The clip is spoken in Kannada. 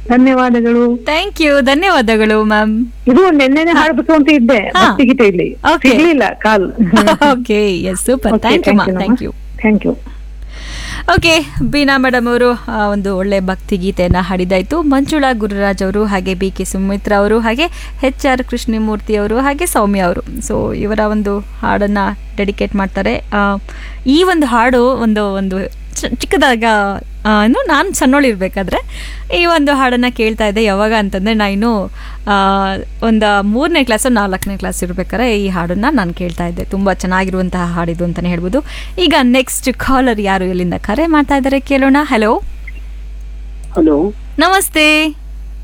ಧನ್ಯವಾದಗಳು ಥ್ಯಾಂಕ್ ಯು ಧನ್ಯವಾದಗಳು ಮ್ಯಾಮ್ ಇದು ನೆನ್ನೆನೆ ಹಾಡ್ಬೇಕು ಅಂತ ಇದ್ದೆ ಹಾ. ಭಕ್ತಿಗೀತೆ ಇಲ್ಲಿ Okay. ಸಿಗ್ಲಿಲ್ಲ call okay yes super thank you ಮಾ thank you thank you okay Beena madam ಅವರು ಆ, ಒಂದು ಒಳ್ಳೆ ಭಕ್ತಿ ಗೀತೆಯನ್ನು ಹಾಡಿದಾಯಿತು ಮಂಜುಳಾ ಗುರುರಾಜ್ ಅವರು ಹಾಗೆ ಬಿ ಕೆ ಸುಮಿತ್ರ ಅವರು ಹಾಗೆ ಎಚ್ ಆರ್ ಕೃಷ್ಣಮೂರ್ತಿ ಅವರು ಹಾಗೆ ಸೌಮ್ಯ ಅವರು ಸೊ ಇವರ ಒಂದು ಹಾಡನ್ನು ಡೆಡಿಕೇಟ್ ಮಾಡ್ತಾರೆ ಆ, ಈ ಒಂದು ಹಾಡು ಒಂದು ಒಂದು ಚ- ಚಿಕ್ಕದಾಗ ಆ, ಏನು ನಾನು ಸಣ್ಣೋಳಿರ್ಬೇಕಾದ್ರೆ ಈ ಒಂದು ಹಾಡನ್ನು ಕೇಳ್ತಾ ಇದ್ದೆ ಯಾವಾಗ ಅಂತಂದರೆ ನಾನು ಇನ್ನೂ ಒಂದು ಮೂರನೇ ಕ್ಲಾಸು ನಾಲ್ಕನೇ ಕ್ಲಾಸ್ ಇರ್ಬೇಕಾದ್ರೆ ಈ ಹಾಡನ್ನು ನಾನು ಕೇಳ್ತಾ ಇದ್ದೆ ತುಂಬ ಚೆನ್ನಾಗಿರುವಂತಹ ಹಾಡಿದು ಅಂತಲೇ ಹೇಳ್ಬೋದು ಈಗ ನೆಕ್ಸ್ಟ್ ಕಾಲರ್ ಯಾರು ಎಲ್ಲಿಂದ ಕರೆ ಮಾಡ್ತಾ ಇದ್ದಾರೆ ಕೇಳೋಣ ಹಲೋ ಹಲೋ ನಮಸ್ತೆ